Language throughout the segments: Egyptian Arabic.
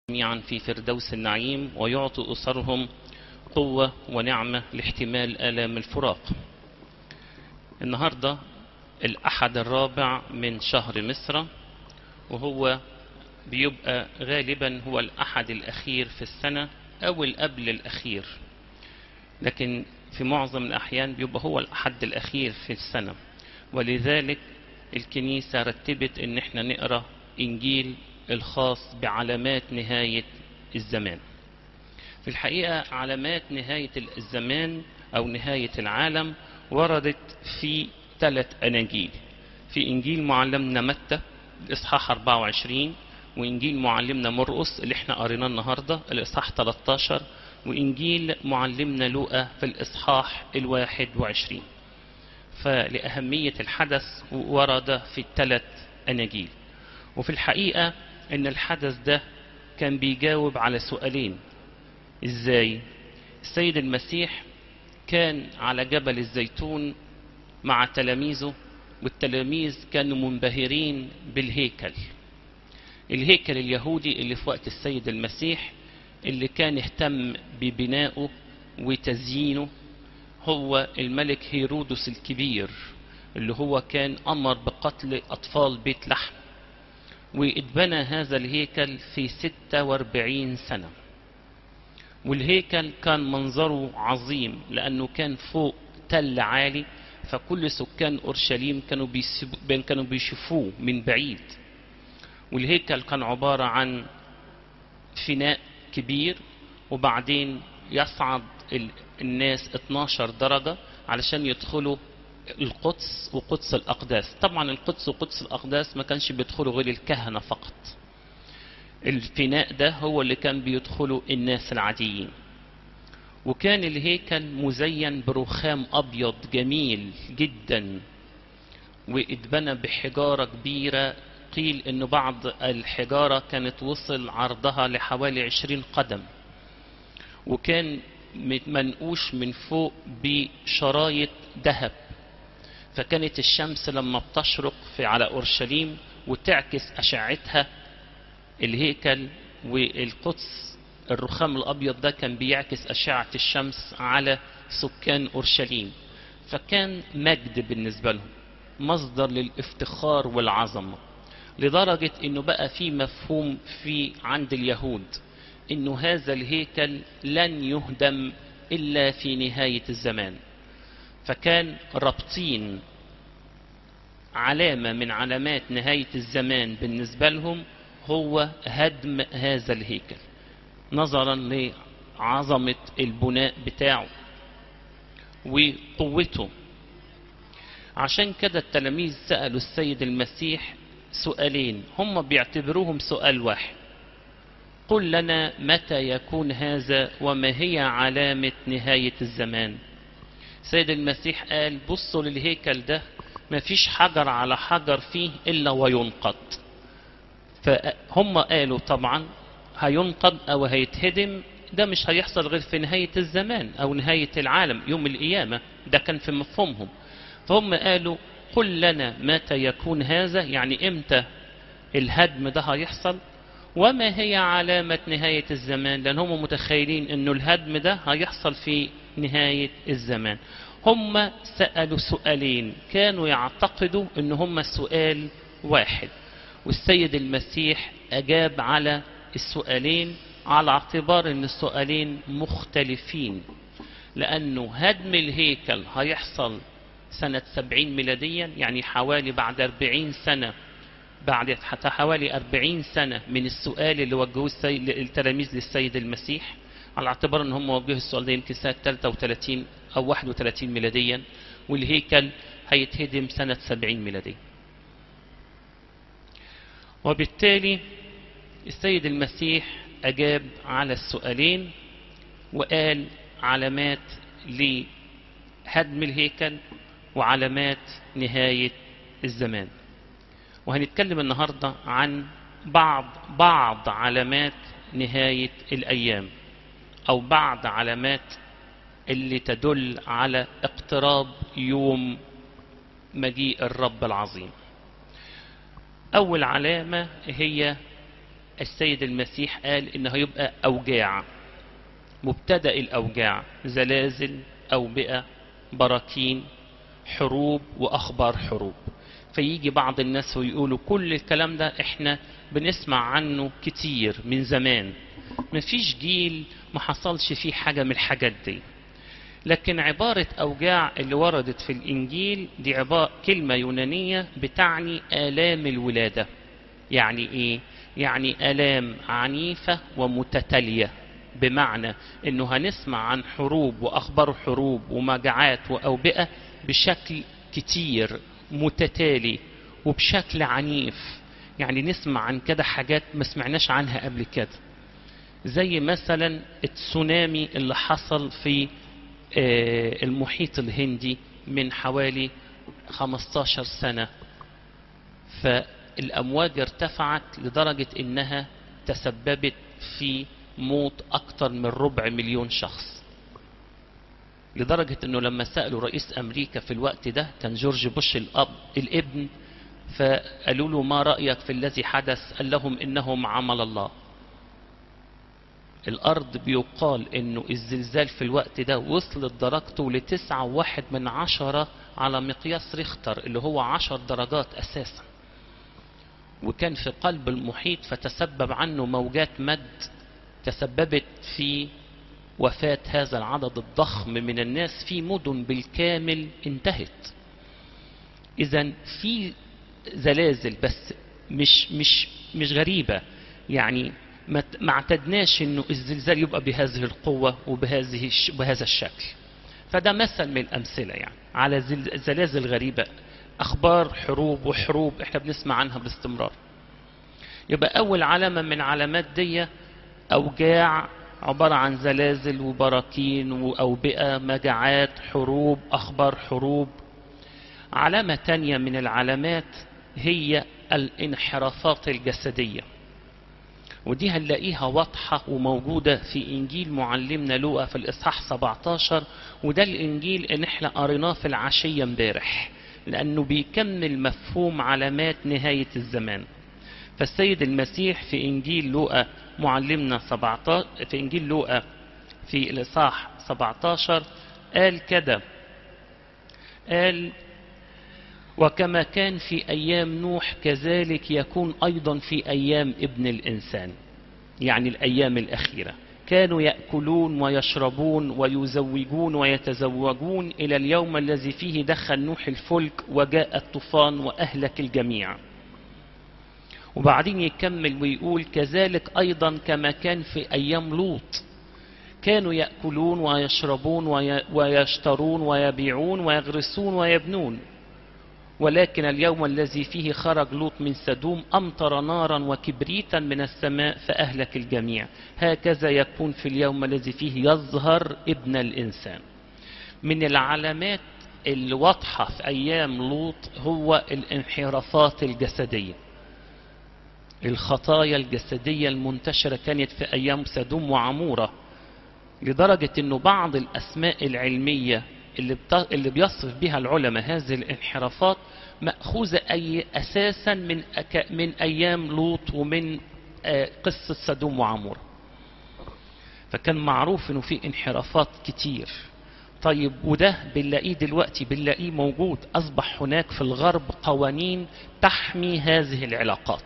جميعا في فردوس النعيم ويعطي أسرهم قوة ونعمة لاحتمال آلام الفراق النهاردة الأحد الرابع من شهر مصر وهو بيبقى غالبا هو الأحد الأخير في السنة أو القبل الأخير لكن في معظم الأحيان بيبقى هو الأحد الأخير في السنة ولذلك الكنيسة رتبت ان احنا نقرأ انجيل الخاص بعلامات نهاية الزمان في الحقيقة علامات نهاية الزمان او نهاية العالم وردت في ثلاث اناجيل في انجيل معلمنا متى الاصحاح 24 وانجيل معلمنا مرقس اللي احنا قريناه النهارده الاصحاح 13 وانجيل معلمنا لوقا في الاصحاح الواحد وعشرين فلأهمية الحدث ورد في الثلاث أناجيل وفي الحقيقة أن الحدث ده كان بيجاوب على سؤالين إزاي السيد المسيح كان على جبل الزيتون مع تلاميذه والتلاميذ كانوا منبهرين بالهيكل الهيكل اليهودي اللي في وقت السيد المسيح اللي كان اهتم ببنائه وتزيينه هو الملك هيرودس الكبير اللي هو كان أمر بقتل أطفال بيت لحم واتبنى هذا الهيكل في 46 سنة والهيكل كان منظره عظيم لأنه كان فوق تل عالي فكل سكان أورشليم كانوا, كانوا بيشوفوه من بعيد والهيكل كان عبارة عن فناء كبير وبعدين يصعد الناس 12 درجة علشان يدخلوا القدس وقدس الأقداس طبعا القدس وقدس الأقداس ما كانش بيدخلوا غير الكهنة فقط الفناء ده هو اللي كان بيدخلوا الناس العاديين وكان الهيكل مزين برخام أبيض جميل جدا واتبنى بحجارة كبيرة قيل ان بعض الحجارة كانت وصل عرضها لحوالي عشرين قدم وكان منقوش من فوق بشرايط ذهب فكانت الشمس لما بتشرق في على اورشليم وتعكس اشعتها الهيكل والقدس الرخام الابيض ده كان بيعكس اشعه الشمس على سكان اورشليم فكان مجد بالنسبه لهم مصدر للافتخار والعظمه لدرجه انه بقى في مفهوم في عند اليهود انه هذا الهيكل لن يهدم الا في نهايه الزمان فكان رابطين علامه من علامات نهايه الزمان بالنسبه لهم هو هدم هذا الهيكل نظرا لعظمه البناء بتاعه وقوته عشان كده التلاميذ سالوا السيد المسيح سؤالين هم بيعتبروهم سؤال واحد قل لنا متى يكون هذا وما هي علامة نهاية الزمان سيد المسيح قال بصوا للهيكل ده ما فيش حجر على حجر فيه إلا وينقض فهم قالوا طبعا هينقض أو هيتهدم ده مش هيحصل غير في نهاية الزمان أو نهاية العالم يوم القيامة ده كان في مفهومهم فهم قالوا قل لنا متى يكون هذا يعني امتى الهدم ده هيحصل وما هي علامة نهاية الزمان لأن هم متخيلين أنه الهدم ده هيحصل في نهاية الزمان هم سألوا سؤالين كانوا يعتقدوا أن هم سؤال واحد والسيد المسيح أجاب على السؤالين على اعتبار أن السؤالين مختلفين لأنه هدم الهيكل هيحصل سنة سبعين ميلاديا يعني حوالي بعد أربعين سنة بعد حتى حوالي أربعين سنة من السؤال اللي وجهوه التلاميذ للسيد المسيح على اعتبار ان هم وجهوا السؤال ده يمكن سنة 33 أو 31 ميلاديا والهيكل هيتهدم سنة 70 ميلاديا وبالتالي السيد المسيح أجاب على السؤالين وقال علامات لهدم الهيكل وعلامات نهاية الزمان وهنتكلم النهاردة عن بعض بعض علامات نهاية الأيام أو بعض علامات اللي تدل على اقتراب يوم مجيء الرب العظيم أول علامة هي السيد المسيح قال إنه هيبقى أوجاع مبتدأ الأوجاع زلازل أوبئة براكين حروب وأخبار حروب فيجي بعض الناس ويقولوا كل الكلام ده احنا بنسمع عنه كتير من زمان مفيش جيل ما حصلش فيه حاجة من الحاجات دي لكن عبارة أوجاع اللي وردت في الإنجيل دي عبارة كلمة يونانية بتعني آلام الولادة يعني إيه؟ يعني آلام عنيفة ومتتالية بمعنى انه هنسمع عن حروب واخبار حروب ومجاعات واوبئه بشكل كتير متتالي وبشكل عنيف يعني نسمع عن كده حاجات ما سمعناش عنها قبل كده زي مثلا التسونامي اللي حصل في المحيط الهندي من حوالي 15 سنة فالأمواج ارتفعت لدرجة إنها تسببت في موت أكثر من ربع مليون شخص لدرجة أنه لما سألوا رئيس أمريكا في الوقت ده كان جورج بوش الأب الابن فقالوا له ما رأيك في الذي حدث قال لهم إنهم عمل الله الأرض بيقال إنه الزلزال في الوقت ده وصلت درجته لتسعة واحد من عشرة على مقياس ريختر اللي هو عشر درجات أساسا وكان في قلب المحيط فتسبب عنه موجات مد تسببت في وفاة هذا العدد الضخم من الناس في مدن بالكامل انتهت إذا في زلازل بس مش مش مش غريبة يعني ما اعتدناش انه الزلزال يبقى بهذه القوة وبهذه بهذا الشكل فده مثل من الأمثلة يعني على زلازل غريبة أخبار حروب وحروب احنا بنسمع عنها باستمرار يبقى أول علامة من علامات دي أوجاع عبارة عن زلازل وبراكين وأوبئة مجاعات حروب أخبار حروب علامة تانية من العلامات هي الانحرافات الجسدية ودي هنلاقيها واضحة وموجودة في إنجيل معلمنا لوقا في الإصحاح 17 وده الإنجيل اللي احنا قريناه في العشية امبارح لأنه بيكمل مفهوم علامات نهاية الزمان فالسيد المسيح في إنجيل لوقا معلمنا 17 في إنجيل لوقا في الإصحاح 17 قال كده قال وكما كان في أيام نوح كذلك يكون أيضا في أيام ابن الإنسان يعني الأيام الأخيرة كانوا يأكلون ويشربون ويزوجون ويتزوجون إلى اليوم الذي فيه دخل نوح الفلك وجاء الطوفان وأهلك الجميع وبعدين يكمل ويقول كذلك أيضا كما كان في أيام لوط كانوا يأكلون ويشربون ويشترون ويبيعون ويغرسون ويبنون ولكن اليوم الذي فيه خرج لوط من سدوم أمطر نارا وكبريتا من السماء فأهلك الجميع هكذا يكون في اليوم الذي فيه يظهر ابن الإنسان من العلامات الواضحة في أيام لوط هو الانحرافات الجسدية الخطايا الجسدية المنتشرة كانت في أيام سدوم وعمورة لدرجة أنه بعض الأسماء العلمية اللي, بت... اللي بيصف بها العلماء هذه الانحرافات مأخوذة أي أساسا من أك... من أيام لوط ومن آه قصة سدوم وعمورة فكان معروف انه في انحرافات كتير طيب وده بنلاقيه دلوقتي بنلاقيه موجود اصبح هناك في الغرب قوانين تحمي هذه العلاقات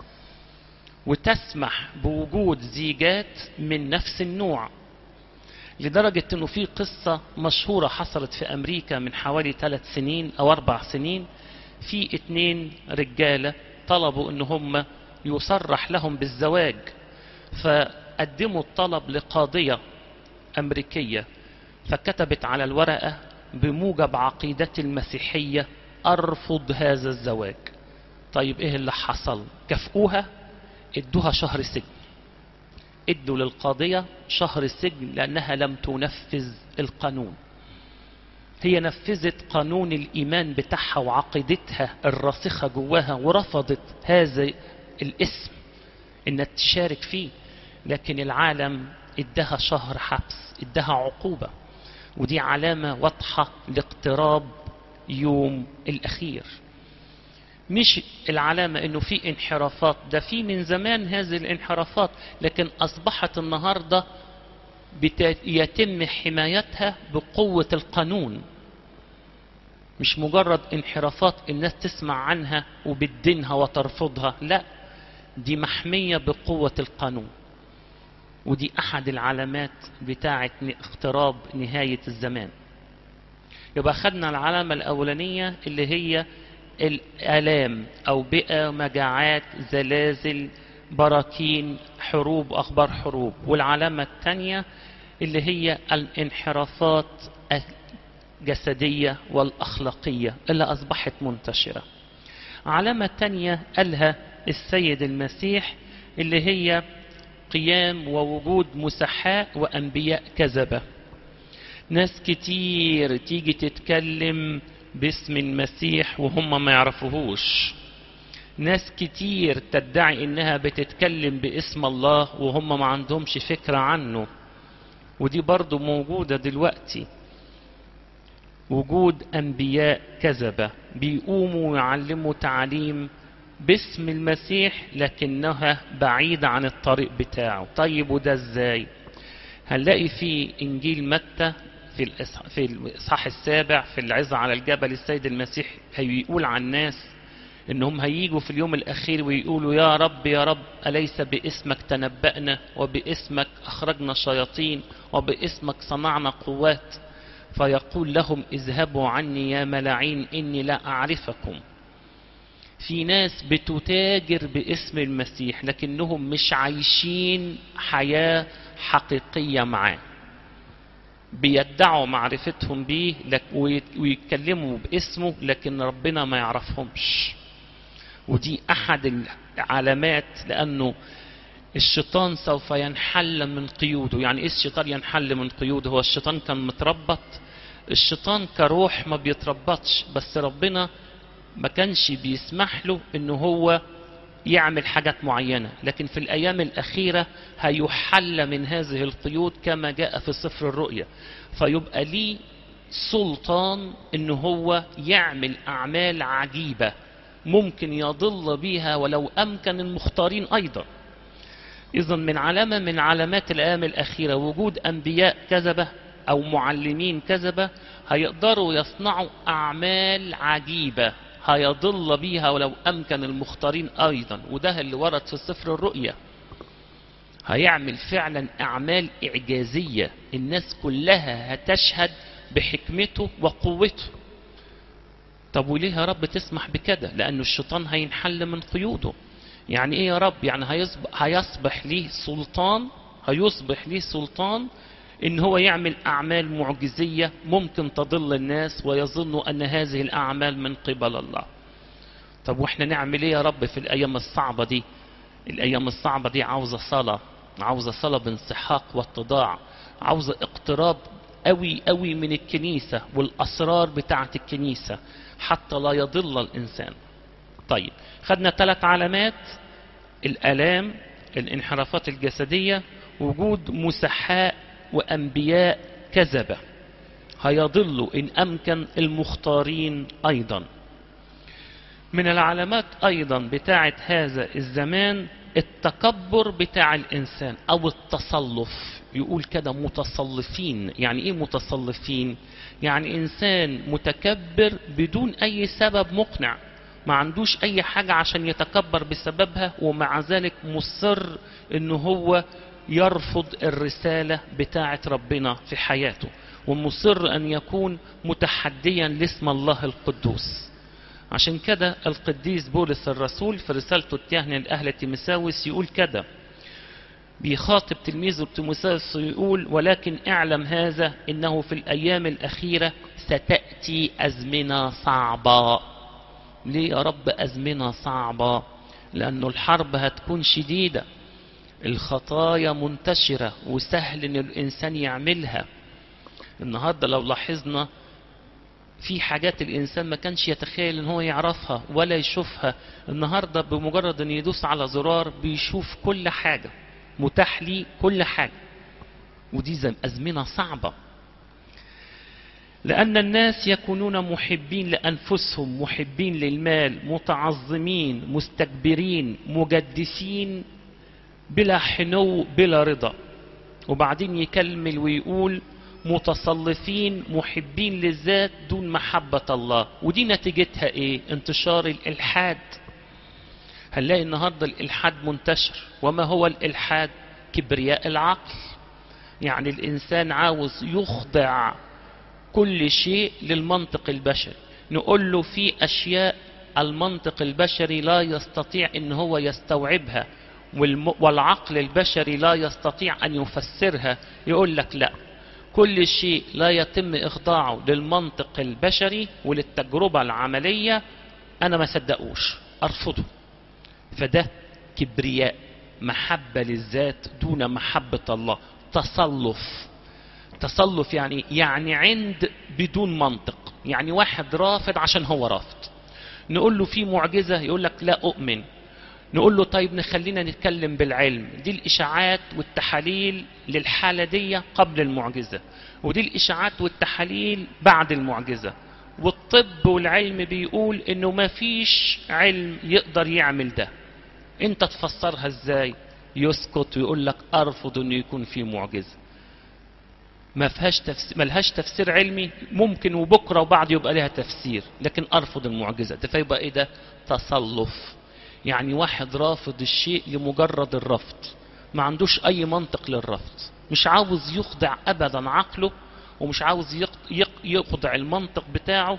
وتسمح بوجود زيجات من نفس النوع لدرجة انه في قصة مشهورة حصلت في امريكا من حوالي ثلاث سنين او اربع سنين في اتنين رجالة طلبوا ان هم يصرح لهم بالزواج فقدموا الطلب لقاضية امريكية فكتبت على الورقة بموجب عقيدتي المسيحية ارفض هذا الزواج طيب ايه اللي حصل كافئوها ادوها شهر سجن ادوا للقاضية شهر السجن لأنها لم تنفذ القانون هي نفذت قانون الإيمان بتاعها وعقيدتها الراسخة جواها ورفضت هذا الاسم إنها تشارك فيه لكن العالم ادها شهر حبس ادها عقوبة ودي علامة واضحة لاقتراب يوم الأخير مش العلامة انه في انحرافات ده في من زمان هذه الانحرافات لكن اصبحت النهاردة بت- يتم حمايتها بقوة القانون مش مجرد انحرافات الناس تسمع عنها وبتدينها وترفضها لا دي محمية بقوة القانون ودي أحد العلامات بتاعة اقتراب نهاية الزمان يبقى خدنا العلامة الأولانية اللي هي الآلام أو بيئة مجاعات زلازل براكين حروب أخبار حروب والعلامة الثانية اللي هي الانحرافات الجسدية والأخلاقية اللي أصبحت منتشرة علامة تانية قالها السيد المسيح اللي هي قيام ووجود مسحاء وأنبياء كذبة ناس كتير تيجي تتكلم باسم المسيح وهم ما يعرفوهوش ناس كتير تدعي انها بتتكلم باسم الله وهم ما عندهمش فكرة عنه ودي برضو موجودة دلوقتي وجود انبياء كذبة بيقوموا ويعلموا تعليم باسم المسيح لكنها بعيدة عن الطريق بتاعه طيب وده ازاي هنلاقي في انجيل متى في الإصح- في الاصحاح السابع في العظة على الجبل السيد المسيح هيقول عن الناس انهم هيجوا في اليوم الاخير ويقولوا يا رب يا رب اليس باسمك تنبأنا وباسمك اخرجنا شياطين وباسمك صنعنا قوات فيقول لهم اذهبوا عني يا ملاعين اني لا اعرفكم في ناس بتتاجر باسم المسيح لكنهم مش عايشين حياة حقيقية معاه بيدعوا معرفتهم بيه لك ويت- ويتكلموا باسمه لكن ربنا ما يعرفهمش ودي احد العلامات لانه الشيطان سوف ينحل من قيوده يعني ايه الشيطان ينحل من قيوده هو الشيطان كان متربط الشيطان كروح ما بيتربطش بس ربنا ما كانش بيسمح له ان هو يعمل حاجات معينة لكن في الأيام الأخيرة هيحل من هذه القيود كما جاء في سفر الرؤيا فيبقى ليه سلطان ان هو يعمل أعمال عجيبة ممكن يضل بيها ولو أمكن المختارين أيضا إذا من علامة من علامات الأيام الأخيرة وجود أنبياء كذبة أو معلمين كذبة هيقدروا يصنعوا أعمال عجيبة هيضل بيها ولو أمكن المختارين أيضا وده اللي ورد في سفر الرؤيا هيعمل فعلا أعمال إعجازية الناس كلها هتشهد بحكمته وقوته طب وليه يا رب تسمح بكده لأن الشيطان هينحل من قيوده يعني ايه يا رب يعني هيصبح, هيصبح ليه سلطان هيصبح ليه سلطان ان هو يعمل اعمال معجزية ممكن تضل الناس ويظنوا ان هذه الاعمال من قبل الله طب واحنا نعمل ايه يا رب في الايام الصعبة دي الايام الصعبة دي عاوزة صلاة عاوزة صلاة بانسحاق واتضاع عاوزة اقتراب قوي قوي من الكنيسة والاسرار بتاعة الكنيسة حتى لا يضل الانسان طيب خدنا ثلاث علامات الالام الانحرافات الجسدية وجود مسحاء وانبياء كذبة هيضلوا ان امكن المختارين ايضا من العلامات ايضا بتاعة هذا الزمان التكبر بتاع الانسان او التصلف يقول كده متصلفين يعني ايه متصلفين يعني انسان متكبر بدون اي سبب مقنع ما عندوش اي حاجة عشان يتكبر بسببها ومع ذلك مصر انه هو يرفض الرسالة بتاعة ربنا في حياته ومصر ان يكون متحديا لاسم الله القدوس عشان كده القديس بولس الرسول في رسالته التهنئة لأهل تيمساوس يقول كده بيخاطب تلميذه تيموساوس يقول ولكن اعلم هذا انه في الايام الاخيره ستاتي ازمنه صعبه ليه يا رب ازمنه صعبه لانه الحرب هتكون شديده الخطايا منتشره وسهل ان الانسان يعملها النهارده لو لاحظنا في حاجات الانسان ما كانش يتخيل ان هو يعرفها ولا يشوفها النهارده بمجرد ان يدوس على زرار بيشوف كل حاجه متاح لي كل حاجه ودي زي ازمنه صعبه لأن الناس يكونون محبين لأنفسهم محبين للمال متعظمين مستكبرين مجدسين بلا حنو بلا رضا وبعدين يكمل ويقول متصلفين محبين للذات دون محبة الله ودي نتيجتها ايه انتشار الالحاد هنلاقي النهاردة الالحاد منتشر وما هو الالحاد كبرياء العقل يعني الانسان عاوز يخضع كل شيء للمنطق البشري نقول له في اشياء المنطق البشري لا يستطيع ان هو يستوعبها والعقل البشري لا يستطيع ان يفسرها يقول لك لا كل شيء لا يتم إخضاعه للمنطق البشري وللتجربة العملية أنا ما صدقوش أرفضه فده كبرياء محبة للذات دون محبة الله تصلف تصلف يعني يعني عند بدون منطق يعني واحد رافض عشان هو رافض نقول له في معجزة يقول لك لا أؤمن نقول له طيب نخلينا نتكلم بالعلم دي الإشاعات والتحاليل للحالة دي قبل المعجزة ودي الإشاعات والتحاليل بعد المعجزة والطب والعلم بيقول انه ما فيش علم يقدر يعمل ده انت تفسرها ازاي يسكت ويقول لك ارفض انه يكون في معجزة ما فيهاش تفسير ما لهاش تفسير علمي ممكن وبكره وبعد يبقى لها تفسير لكن ارفض المعجزه فيبقى ايه ده تصلف يعني واحد رافض الشيء لمجرد الرفض ما عندوش اي منطق للرفض مش عاوز يخضع ابدا عقله ومش عاوز يخضع المنطق بتاعه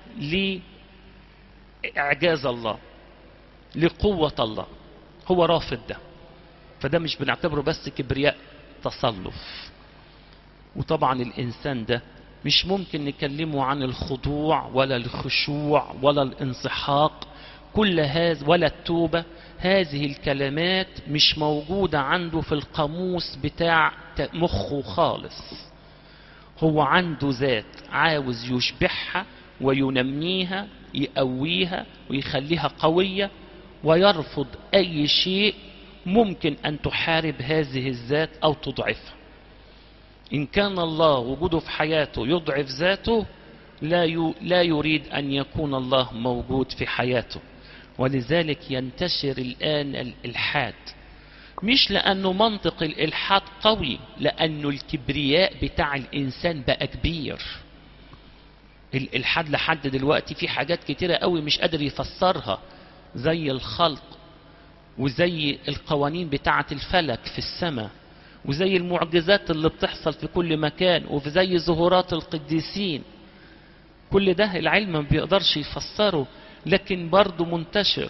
لإعجاز الله لقوة الله هو رافض ده فده مش بنعتبره بس كبرياء تصلف وطبعا الإنسان ده مش ممكن نكلمه عن الخضوع ولا الخشوع ولا الانسحاق كل هذا ولا التوبة هذه الكلمات مش موجودة عنده في القاموس بتاع مخه خالص هو عنده ذات عاوز يشبعها وينميها يقويها ويخليها قوية ويرفض أي شيء ممكن أن تحارب هذه الذات أو تضعفها إن كان الله وجوده في حياته يضعف ذاته لا لا يريد أن يكون الله موجود في حياته ولذلك ينتشر الآن الإلحاد مش لأنه منطق الإلحاد قوي لأنه الكبرياء بتاع الإنسان بقى كبير الإلحاد لحد دلوقتي في حاجات كتيرة قوي مش قادر يفسرها زي الخلق وزي القوانين بتاعة الفلك في السماء وزي المعجزات اللي بتحصل في كل مكان وفي زي ظهورات القديسين كل ده العلم ما بيقدرش يفسره لكن برضه منتشر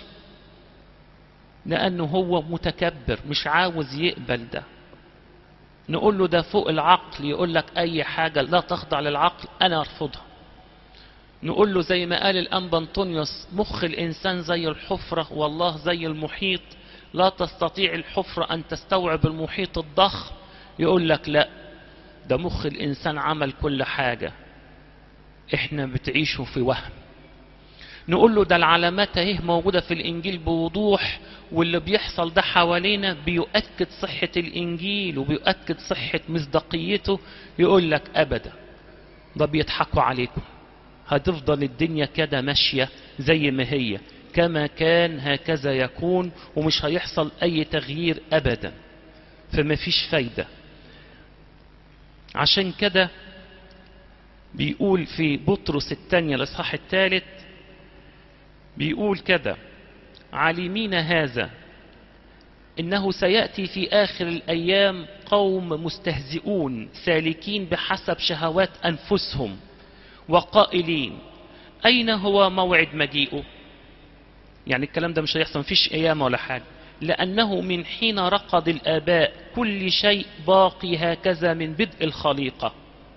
لأنه هو متكبر مش عاوز يقبل ده نقول له ده فوق العقل يقول لك أي حاجة لا تخضع للعقل أنا أرفضها نقول له زي ما قال الأنبا أنطونيوس مخ الإنسان زي الحفرة والله زي المحيط لا تستطيع الحفرة أن تستوعب المحيط الضخم يقول لك لا ده مخ الإنسان عمل كل حاجة احنا بتعيشوا في وهم نقول له ده العلامات اهي موجودة في الإنجيل بوضوح واللي بيحصل ده حوالينا بيؤكد صحة الإنجيل وبيؤكد صحة مصداقيته يقول لك أبدا ده بيضحكوا عليكم هتفضل الدنيا كده ماشية زي ما هي كما كان هكذا يكون ومش هيحصل أي تغيير أبدا فما فيش فايدة عشان كده بيقول في بطرس الثانية الإصحاح الثالث بيقول كده عالمين هذا إنه سيأتي في آخر الأيام قوم مستهزئون سالكين بحسب شهوات أنفسهم وقائلين أين هو موعد مجيئه يعني الكلام ده مش هيحصل مفيش قيامة ولا حاجة لأنه من حين رقد الآباء كل شيء باقي هكذا من بدء الخليقة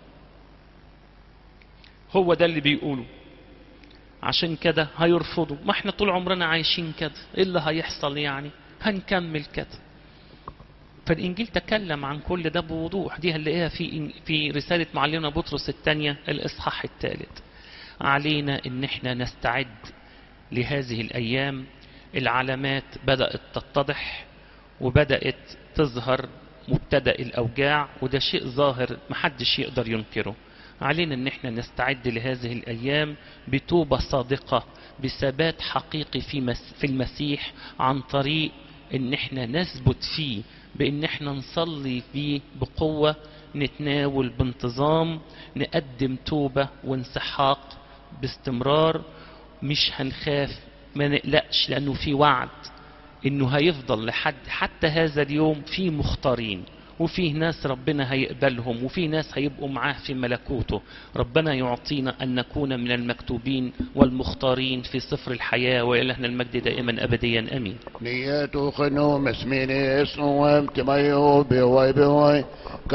هو ده اللي بيقوله عشان كده هيرفضوا ما احنا طول عمرنا عايشين كده ايه اللي هيحصل يعني هنكمل كده فالإنجيل تكلم عن كل ده بوضوح دي هنلاقيها في في رسالة معلمنا بطرس الثانية الإصحاح الثالث علينا إن احنا نستعد لهذه الأيام العلامات بدأت تتضح وبدأت تظهر مبتدأ الأوجاع وده شيء ظاهر محدش يقدر ينكره علينا ان احنا نستعد لهذه الايام بتوبة صادقة بثبات حقيقي في, مس في المسيح عن طريق ان احنا نثبت فيه بان احنا نصلي فيه بقوة نتناول بانتظام نقدم توبة وانسحاق باستمرار مش هنخاف ما نقلقش لانه في وعد انه هيفضل لحد حتى هذا اليوم في مختارين وفيه ناس ربنا هيقبلهم وفي ناس هيبقوا معاه في ملكوته ربنا يعطينا أن نكون من المكتوبين والمختارين في سفر الحياة وإلهنا المجد دائما أبديا أمين نيتو خنو مسميني اسنو وامتميو بواي بواي